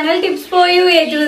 channel tips for you a to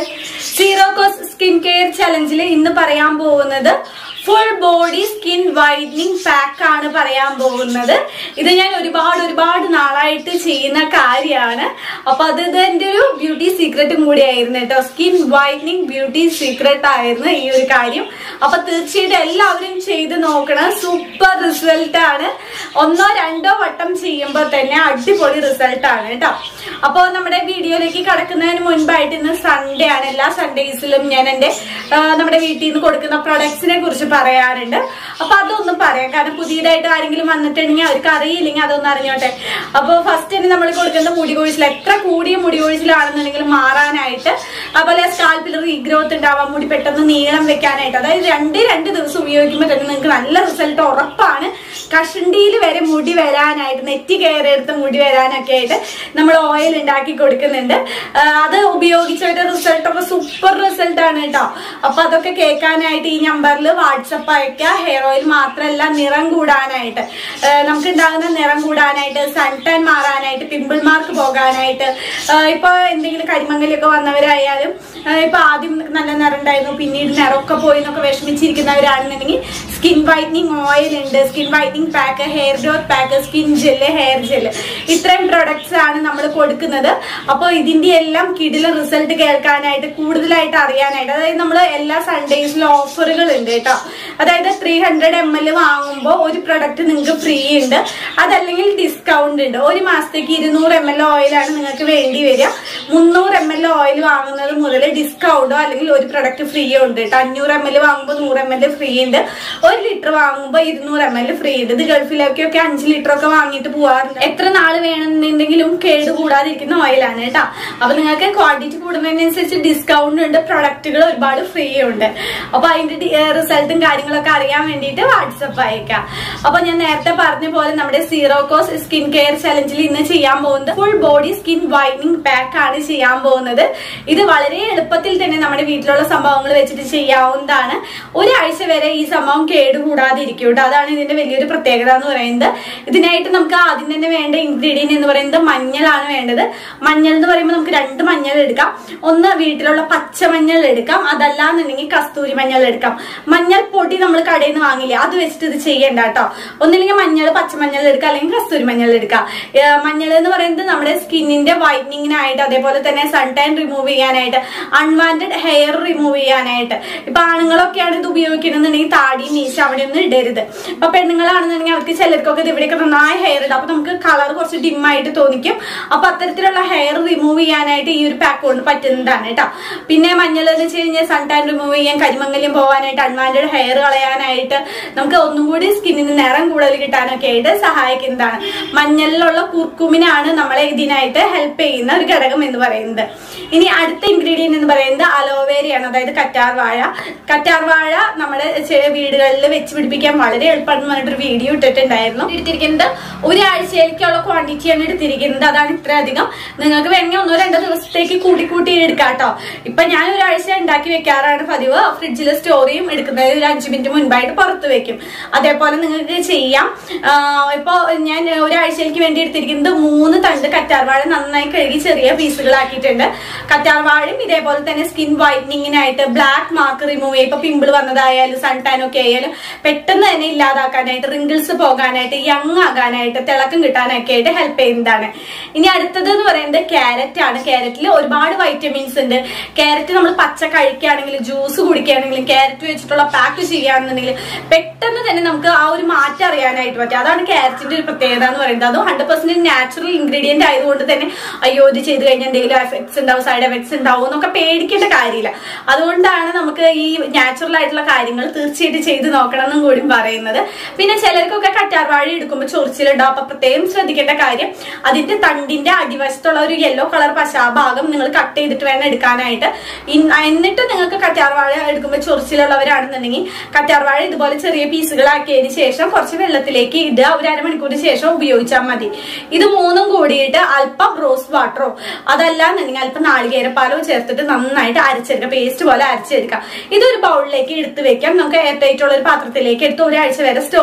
zero cost skin care ചലഞ്ചിൽ ഇന്ന് പറയാൻ പോകുന്നത് full body skin whitening pack ആണ് പറയാൻ പോകുന്നത് ഇത് ഞാൻ ഒരുപാട് ഒരുപാട് നാളായിട്ട് ചെയ്യുന്ന കാര്യമാണ് അപ്പൊ അത് ഇത് എന്റെ ഒരു ബ്യൂട്ടി സീക്രട്ടും കൂടിയായിരുന്നു കേട്ടോ സ്കിൻ വൈറ്റനിങ് ബ്യൂട്ടി സീക്രട്ട് ആയിരുന്നു ഈ ഒരു കാര്യം അപ്പൊ തീർച്ചയായിട്ടും എല്ലാവരും ചെയ്ത് നോക്കണം സൂപ്പർ റിസൾട്ട് ആണ് ഒന്നോ രണ്ടോ വട്ടം ചെയ്യുമ്പോൾ തന്നെ അടിപൊളി റിസൾട്ട് ആണ് കേട്ടോ അപ്പൊ നമ്മുടെ വീഡിയോയിലേക്ക് കടക്കുന്നതിന് മുൻപായിട്ട് ഇന്ന് സൺഡേ ആണ് എല്ലാ സൺഡേസിലും ഞാൻ എന്റെ ആ, നമ്മുടെ വീട്ടിൽ നിന്ന് കൊടുക്കുന്ന പ്രൊഡക്ട്സിനെ കുറിച്ച് പറയാറുണ്ട് അപ്പൊ അതൊന്നും പറയാം കാരണം പുതിയതായിട്ട് ആരെങ്കിലും വന്നിട്ടുണ്ടെങ്കിൽ അവർക്ക് അറിയില്ലെങ്കിൽ അതൊന്നും അറിഞ്ഞോട്ടെ അപ്പൊ ഫസ്റ്റ് തന്നെ നമ്മൾ കൊടുക്കുന്ന മുടി കൊഴിച്ചിൽ എത്ര കൂടിയ മുടി കൊഴിച്ചിലാണെന്നുണ്ടെങ്കിൽ മാറാനായിട്ട് അതുപോലെ സ്കാൽപ്പിൽ റീഗ്രോത്ത് ഉണ്ടാവാം മുടി പെട്ടെന്ന് നീളം വെക്കാനായിട്ട് അതായത് രണ്ട് രണ്ട് ദിവസം ഉപയോഗിക്കുമ്പോൾ തന്നെ നിങ്ങൾക്ക് നല്ല റിസൾട്ട് ഉറപ്പാണ് കഷണ്ടിയിൽ വരെ മുടി വരാനായിട്ട് നെറ്റി കയറി എടുത്ത് മുടി വരാനൊക്കെ ആയിട്ട് നമ്മൾ ഓയിൽ ഉണ്ടാക്കി കൊടുക്കുന്നുണ്ട് ആ, അത് ഉപയോഗിച്ചവരുടെ റിസൾട്ട് ഒക്കെ സൂപ്പർ റിസൾട്ട് ആണ് കേട്ടോ അപ്പൊ അതൊക്കെ കേൾക്കാനായിട്ട് ഈ നമ്പറിൽ വാട്സപ്പ് അയക്കുക ഹെയർ ഓയിൽ മാത്രമല്ല നിറം കൂടാനായിട്ട് ആ, നമുക്ക് ഉണ്ടാകുന്ന നിറം കൂടാനായിട്ട് സൺ ടാൻ മാറാനായിട്ട് പിമ്പിൾ മാർക്ക് പോകാനായിട്ട് ആ, ഇപ്പൊ എന്തെങ്കിലും കരിമങ്ങലൊക്കെ വന്നവരായാലും ആ, ഇപ്പൊ ആദ്യം നല്ല നിറം ഉണ്ടായിരുന്നു പിന്നീട് നിറമൊക്കെ പോയി എന്നൊക്കെ വിഷമിച്ചിരിക്കുന്നവരാണെന്നുണ്ടെങ്കിൽ സ്കിൻ വൈറ്റനിങ് ഓയിൽ ഉണ്ട് skin whitening pack hair growth pack skin gel hair gel ഇത്രയും പ്രൊഡക്ട്സ് ആണ് നമ്മൾ കൊടുക്കുന്നത് അപ്പോൾ ഇതിന്റെ എല്ലാം കിടില റിസൾട്ട് കേൾക്കാനായിട്ട് കൂടുതലായിട്ട് അറിയാനായിട്ട് അതായത് നമ്മൾ എല്ലാ സൺഡേസിലും ഓഫറുകൾ ഉണ്ട് കേട്ടോ അതായത് ത്രീ ഹൺഡ്രഡ് എം എൽ വാങ്ങുമ്പോൾ ഒരു പ്രൊഡക്റ്റ് നിങ്ങൾക്ക് ഫ്രീ ഉണ്ട് അതല്ലെങ്കിൽ ഡിസ്കൗണ്ട് ഉണ്ട് ഒരു മാസത്തേക്ക് ഇരുന്നൂറ് എം എൽ ഓയിലാണ് നിങ്ങൾക്ക് വേണ്ടി വരിക മുന്നൂറ് എം എൽ ഓയിൽ വാങ്ങുന്നത് മുതൽ ഡിസ്കൗണ്ടോ അല്ലെങ്കിൽ ഒരു പ്രൊഡക്റ്റ് ഫ്രീയോ ഉണ്ട് കേട്ടോ അഞ്ഞൂറ് എം എൽ വാങ്ങുമ്പോൾ നൂറ് എം എൽ ഫ്രീ ഉണ്ട് ഒരു ലിറ്റർ വാങ്ങുമ്പോൾ ഇരുന്നൂറ് എം എൽ ഫ്രീ ഉണ്ട് ഇത് ഗൾഫിലേക്കൊക്കെ അഞ്ച് ലിറ്റർ ഒക്കെ വാങ്ങിയിട്ട് പോവാറുണ്ട് എത്ര നാൾ വേണമെന്നുണ്ടെങ്കിലും കേട് കൂടാതിരിക്കുന്ന ഓയിലാണ് കേട്ടോ അപ്പൊ നിങ്ങൾക്ക് ക്വാണ്ടിറ്റി കൂടുന്നതിനനുസരിച്ച് ഡിസ്കൗണ്ട് ഉണ്ട് പ്രൊഡക്റ്റുകൾ ഒരുപാട് ഫ്രീ ഉണ്ട് അപ്പൊ അതിന്റെ റിസൾട്ടും കാര്യങ്ങളൊക്കെ അറിയാൻ വേണ്ടിയിട്ട് വാട്സപ്പ് അയക്കാം അപ്പൊ ഞാൻ നേരത്തെ പറഞ്ഞ പോലെ നമ്മുടെ സീറോ കോസ് സ്കിൻ കെയർ ചലഞ്ചിൽ ഇന്ന് ചെയ്യാൻ പോകുന്നത് full body skin whitening pack ആണ് ചെയ്യാൻ പോകുന്നത് ഇത് വളരെ എളുപ്പത്തിൽ തന്നെ നമ്മുടെ വീട്ടിലുള്ള സംഭവങ്ങൾ വെച്ചിട്ട് ചെയ്യാവുന്നതാണ് ഒരാഴ്ച വരെ ഈ സംഭവം കേടുകൂടാതെ ഇരിക്കും കേട്ടോ അതാണ് ഇതിന്റെ വലിയൊരു പ്രത്യേകത എന്ന് പറയുന്നത് ഇതിനായിട്ട് നമുക്ക് ആദ്യം തന്നെ വേണ്ട ഇൻഗ്രീഡിയന്റ് എന്ന് പറയുന്നത് മഞ്ഞളാണ് വേണ്ടത് മഞ്ഞൾ എന്ന് പറയുമ്പോൾ നമുക്ക് രണ്ട് മഞ്ഞൾ എടുക്കാം ഒന്ന് വീട്ടിലുള്ള പച്ചമഞ്ഞൾ എടുക്കാം അതല്ലാന്നുണ്ടെങ്കിൽ കസ്തൂരി മഞ്ഞൾ എടുക്കാം മഞ്ഞൾ പൊടി നമ്മൾ കടയിൽ നിന്ന് വാങ്ങില്ലേ അത് വെച്ചിട്ട് ഇത് ചെയ്യണ്ട കേട്ടോ ഒന്നില്ലെങ്കിൽ മഞ്ഞൾ പച്ചമഞ്ഞൾ എടുക്കാം അല്ലെങ്കിൽ കസ്തൂരി മഞ്ഞൾ എടുക്കാം ഏഹ് മഞ്ഞൾ എന്ന് പറയുന്നത് നമ്മുടെ സ്കിന്നിന്റെ വൈറ്റനിങ്ങിനായിട്ട് അതേപോലെ തന്നെ സൺ ടാൻ റിമൂവ് ചെയ്യാനായിട്ട് അൺവാന്റഡ് ഹെയർ റിമൂവ് ചെയ്യാനായിട്ട് ഇപ്പൊ ആണുങ്ങളൊക്കെയാണ് ഇത് ഉപയോഗിക്കണമെന്നുണ്ടെങ്കിൽ താടി മീശ അവിടെ ഒന്നും ഇടരുത് ഇപ്പൊ പെണ്ണുങ്ങളാണെന്നുണ്ടെങ്കിൽ അവർക്ക് ചിലർക്കൊക്കെ ഇത് ഇവിടെയൊക്കെ നന്നായി ഹെയർ ഇടും അപ്പൊ നമുക്ക് കളർ കുറച്ച് dim ആയിട്ട് തോന്നിക്കും അപ്പൊ അത്തരത്തിലുള്ള ഹെയർ റിമൂവ് ചെയ്യാനായിട്ട് ഈ ഒരു പാക്ക് കൊണ്ട് പറ്റുന്നതാണ് കേട്ടോ പിന്നെ മഞ്ഞൾ എന്ന് വെച്ച് കഴിഞ്ഞാൽ സൺ ടാൻ റിമൂവ് ചെയ്യാൻ കരിമംഗല്യം പോകാനായിട്ട് അൺവാന്റഡ് ഹെയർ കളയാനായിട്ട് നമുക്ക് ഒന്നും കൂടി സ്കിന്നിന് നിറം കൂടുതൽ കിട്ടാനൊക്കെ ആയിട്ട് സഹായിക്കുന്നതാണ് മഞ്ഞളിലുള്ള കുർക്കുമിനാണ് നമ്മളെ ഇതിനായിട്ട് ഹെൽപ്പ് ചെയ്യുന്ന ഒരു ഘടകം എന്ന് പറയുന്നത് ഇനി അടുത്ത ഇൻഗ്രീഡിയന്റ് എന്ന് പറയുന്നത് അലോവേരയാണ് അതായത് കറ്റാർ വാഴ കറ്റാർ വാഴ നമ്മുടെ ചെ- വീടുകളിൽ വെച്ച് പിടിപ്പിക്കാൻ വളരെ എളുപ്പമാണെന്ന് പറഞ്ഞിട്ടൊരു വീഡിയോ ഇട്ടിട്ടുണ്ടായിരുന്നു എടുത്തിരിക്കുന്നത് ഒരാഴ്ചയിലേക്കുള്ള ക്വാണ്ടിറ്റിയാണ് എടുത്തിരിക്കുന്നത് അതാണ് ഇത്ര അധികം നിങ്ങൾക്ക് വേണമെങ്കിൽ ഒന്നോ രണ്ടോ ദിവസത്തേക്ക് കൂട്ടി കൂട്ടി എടുക്കാം കേട്ടോ ഇപ്പൊ ഞാൻ ഒരാഴ്ച ഉണ്ടാക്കി വെക്കാറാണ് പതിവ് ഫ്രിഡ്ജിൽ സ്റ്റോർ ചെയ്യും എടുക്കുന്നത് ഒരു അഞ്ചു മിനിറ്റ് മുൻപായിട്ട് പുറത്ത് വെക്കും അതേപോലെ നിങ്ങൾക്ക് ചെയ്യാം ആഹ് ഇപ്പൊ ഞാൻ ഒരാഴ്ചയിലേക്ക് വേണ്ടി എടുത്തിരിക്കുന്നത് മൂന്ന് തണ്ട് കറ്റാർവാഴ നന്നായി കഴുകി ചെറിയ പീസുകളാക്കിയിട്ടുണ്ട് കറ്റാർവാഴയും ഇതേപോലെ തന്നെ സ്കിൻ വൈറ്റനിങ്ങിനായിട്ട് ബ്ലാക്ക് മാർക്ക് റിമൂവ് ചെയ്യും ഇപ്പൊ പിമ്പിൾ വന്നതായാലും സൺ ടാൻ ഒക്കെ ആയാലും പെട്ടെന്ന് തന്നെ ഇല്ലാതാക്കാനായിട്ട് റിങ്കിൾസ് പോകാനായിട്ട് യങ് ആകാനായിട്ട് തിളക്കം കിട്ടാനൊക്കെ ആയിട്ട് ഹെൽപ്പ് ചെയ്യുന്നതാണ് ഇനി അടുത്തത് എന്ന് പറയുന്നത് ക്യാരറ്റ് ആണ് ക്യാരറ്റിൽ ഒരുപാട് വൈറ്റമിൻസ് ഉണ്ട് ക്യാരറ്റ് നമ്മൾ പച്ച കഴിക്കുകയാണെങ്കിലും ജ്യൂസ് കുടിക്കുകയാണെങ്കിലും ക്യാരറ്റ് വെച്ചിട്ടുള്ള പാക്ക് ചെയ്യുകയാണെന്നുണ്ടെങ്കിൽ പെട്ടെന്ന് തന്നെ നമുക്ക് ആ ഒരു മാറ്റം അറിയാനായിട്ട് പറ്റും അതാണ് ക്യാരറ്റിന്റെ ഒരു പ്രത്യേകത എന്ന് പറയുന്നത് അതും ഹൺഡ്രഡ് പെർസെന്റ് നാച്ചുറൽ ഇൻഗ്രീഡിയന്റ് ആയതുകൊണ്ട് തന്നെ അയ്യോ ഇത് ചെയ്ത് കഴിഞ്ഞാൽ എന്തെങ്കിലും എഫക്ട്സ് ഉണ്ടാവും സൈഡ് എഫക്ട്സ് ഉണ്ടാവും എന്നൊക്കെ പേടിക്കേണ്ട കാര്യമില്ല അതുകൊണ്ടാണ് നമുക്ക് ഈ നാച്ചുറൽ ആയിട്ടുള്ള കാര്യങ്ങൾ തീർച്ചയായിട്ടും ചെയ്ത് നോക്കണം എന്നും കൂടി പറയുന്നത് പിന്നെ ചിലർക്കൊക്കെ കറ്റാർവാഴ എടുക്കുമ്പോൾ ചൊറിച്ചിലുണ്ടാവും അപ്പൊ പ്രത്യേകം ശ്രദ്ധിക്കേണ്ട കാര്യം അതിന്റെ തണ്ടിന്റെ അടിവശത്തുള്ള ഒരു യെല്ലോ കളർ പശ ആ ഭാഗം നിങ്ങൾ കട്ട് ചെയ്തിട്ട് വേണം എടുക്കാനായിട്ട് ഇൻ- എന്നിട്ട് നിങ്ങൾക്ക് കറ്റാർവാഴ എടുക്കുമ്പോൾ ചൊറിച്ചിലുള്ളവരാണെന്നുണ്ടെങ്കിൽ കറ്റാർവാഴ ഇതുപോലെ ചെറിയ പീസുകളാക്കിയതിന് ശേഷം കുറച്ച് വെള്ളത്തിലേക്ക് ഇടുക ഒരു അരമണിക്കൂറിന് ശേഷം ഉപയോഗിച്ചാൽ മതി ഇത് മൂന്നും കൂടിയിട്ട് അല്പം റോസ് വാട്ടറോ അതല്ലാന്നുണ്ടെങ്കിൽ അല്പം നാളികേരപ്പാലോ ചേർത്തിട്ട് നന്നായിട്ട് അരച്ചെടുക്കുക പേസ്റ്റ് പോലെ അരച്ചെടുക്കാം ഇതൊരു ബൗളിലേക്ക് എടുത്ത് വെക്കാം നമുക്ക് എയർ ടൈറ്റ് ഉള്ള ഒരു പാത്രത്തിലേക്ക് എടുത്ത് ഒരാഴ്ച വരെ സ്റ്റോർ ചെയ്യാവുന്ന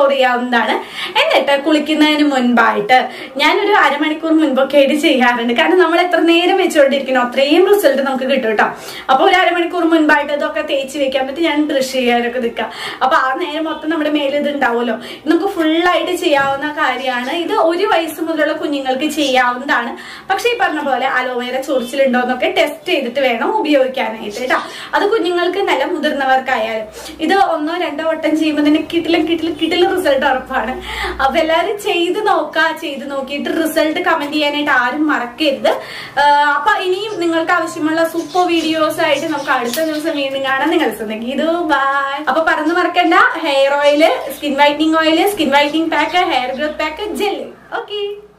ചെയ്യാവുന്നതാണ് എന്നിട്ട് കുളിക്കുന്നതിന് മുൻപായിട്ട് ഞാനൊരു അരമണിക്കൂർ മുൻപൊക്കെ ആയിട്ട് ചെയ്യാറുണ്ട് കാരണം നമ്മൾ എത്ര നേരം വെച്ചുകൊണ്ടിരിക്കണോ അത്രയും റിസൾട്ട് നമുക്ക് കിട്ടും കേട്ടോ അപ്പൊ ഒരു അരമണിക്കൂർ മുൻപായിട്ട് ഇതൊക്കെ തേച്ച് വെക്കാൻ പറ്റും ഞാൻ ബ്രഷ് ചെയ്യാനൊക്കെ നിൽക്കാം അപ്പൊ ആ നേരം മൊത്തം നമ്മുടെ മേലിൽ ഇത് ഉണ്ടാവുമല്ലോ ഇത് നമുക്ക് ഫുള്ളായിട്ട് ചെയ്യാവുന്ന കാര്യമാണ് ഇത് ഒരു വയസ്സ് മുതലുള്ള കുഞ്ഞുങ്ങൾക്ക് ചെയ്യാവുന്നതാണ് പക്ഷെ ഈ പറഞ്ഞ പോലെ അലോവേര ചൊറിച്ചിലുണ്ടോ എന്നൊക്കെ ടെസ്റ്റ് ചെയ്തിട്ട് വേണം ഉപയോഗിക്കാനായിട്ട് കേട്ടോ അത് കുഞ്ഞുങ്ങൾക്ക് നല്ല മുതിർന്നവർക്കായാലും ഇത് ഒന്നോ രണ്ടോ വട്ടം ചെയ്യുമ്പോൾ തന്നെ കിട്ടിലും കിട്ടിലും കിട്ടിലും റിസൾട്ട് ഉറപ്പാണ് അപ്പൊ എല്ലാവരും ചെയ്ത് നോക്കുക ചെയ്ത് നോക്കിയിട്ട് റിസൾട്ട് കമന്റ് ചെയ്യാനായിട്ട് ആരും മറക്കരുത് ആഹ് അപ്പൊ ഇനിയും നിങ്ങൾക്ക് ആവശ്യമുള്ള സൂപ്പർ വീഡിയോസ് ആയിട്ട് നമുക്ക് അടുത്ത ദിവസം വീണ്ടും കാണാം നിങ്ങൾ ഇത് ബൈ അപ്പൊ പറഞ്ഞു മറക്കണ്ട hair oil skin whitening oil skin whitening pack hair growth pack gel okay